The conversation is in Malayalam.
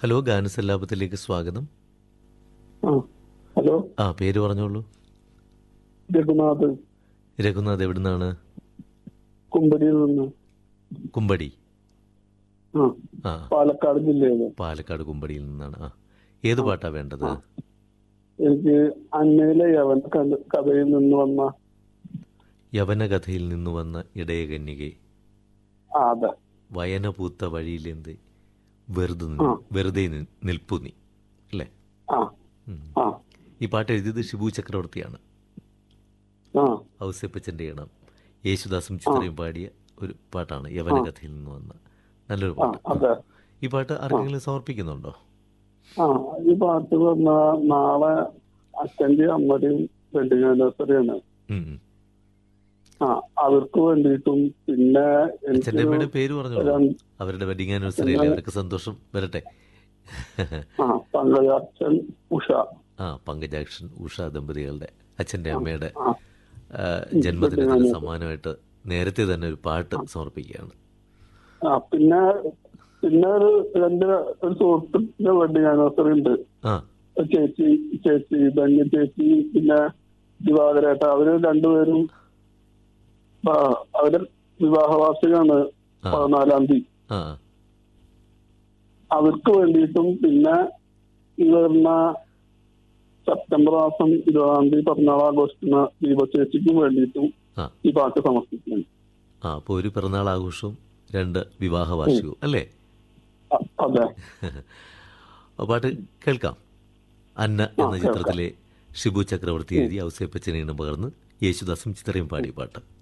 ഹലോ ഗാനസല്ലാപത്തിലേക്ക് സ്വാഗതം ആ ഹലോ ആ പേര് പറഞ്ഞോളൂ രഘുനാഥ് രഘുനാഥ് എവിടുന്നാണ് കുമ്പടിയിൽ നിന്ന് കുമ്പടി ആ ആ പാലക്കാട് ജില്ലയില് പാലക്കാട് കുമ്പടിയിൽ നിന്നാണ് ആ ഏത് പാട്ടാ വേണ്ടത് എനിക്ക് അന്നയിലെ യവൻ കഥ- കഥയിൽ നിന്ന് വന്ന യവനകഥയിൽ നിന്ന് വന്ന ഇടയകന്യകെ ആ അതെ വയനപൂത്ത വഴിയിലെന്ത് വെറുതെ നി- വെറുതെ നി- നിൽപ്പു നീ അല്ലേ ആ ഉം. ആ ഈ പാട്ട് എഴുതിയത് ഷിബു ചക്രവർത്തിയാണ് ആ ഔസേപ്പച്ചൻ്റെ ഇണം യേശുദാസും ചിത്രയും പാടിയ ഒരു പാട്ടാണ് യവനകഥയിൽ നിന്ന് വന്ന നല്ലൊരു ആ പാട്ട് അതെ ഈ പാട്ട് ആർക്കെങ്കിലും സമർപ്പിക്കുന്നുണ്ടോ ആ ഈ പാട്ട് പറഞ്ഞ നാളെ അച്ഛന്റെയും അമ്മയുടെയും വെഡിങ് ആനിവേഴ്സറിയാണ് ഉം, ഉം. ആ അവർക്ക് വേണ്ടിയിട്ടും പിന്നെ അച്ഛൻ്റെ എനിക്ക് അമ്മയുടെ പേര് പറഞ്ഞോളൂ രണ്ട്- അവരുടെ വെഡിങ് ആനിവേഴ്സറി അല്ലേ അവർക്ക് സന്തോഷം വരട്ടെ ആ പങ്കജാക്ഷൻ ഉഷ ആ പങ്കജാക്ഷൻ ഉഷ ദമ്പതികളുടെ അച്ഛൻ്റെ അമ്മയുടെ ആ ആ, ജന്മദിനത്തിന് സമ്മാനമായിട്ട് നേരത്തെ തന്നെ ഒരു പാട്ട് സമർപ്പിക്കുകയാണ് ആ പിന്നെ പിന്നെ ഒരു രണ്ട് ഒരു സുഹൃത്തിന്റെ വെഡിങ് ആനിവേഴ്സറി ഉണ്ട് ആ ചേച്ചി ചേച്ചി ധന്യ ചേച്ചി പിന്നെ ദിവാകരേട്ട അവര് രണ്ടുപേരും ആ, അവര് വിവാഹവാർഷികമാണ് ആ. പതിനാലാം തീയതി ആ അവർക്ക് വേണ്ടിയിട്ടും പിന്നെ ഈ വരുന്ന സെപ്റ്റംബർ മാസം ഇരുപതാം തീയതി പിറന്നാൾ ആഘോഷിക്കുന്ന ദീപ ചേച്ചിക്കും വേണ്ടിയിട്ടും ആ ഈ പാട്ട് സമർപ്പിക്കുന്നു ആ അപ്പോൾ ഒരു പിറന്നാൾ ആഘോഷവും രണ്ട് വിവാഹ വാർഷികവും അല്ലേ അ- അതെ ആ പാട്ട് കേൾക്കാം അന്ന എന്ന ചിത്രത്തിലെ ഷിബു ചക്രവർത്തി എഴുതി ഔസേപ്പച്ചനെ പകർന്ന് യേശുദാസും ചിത്രയും പാടിയ പാട്ട്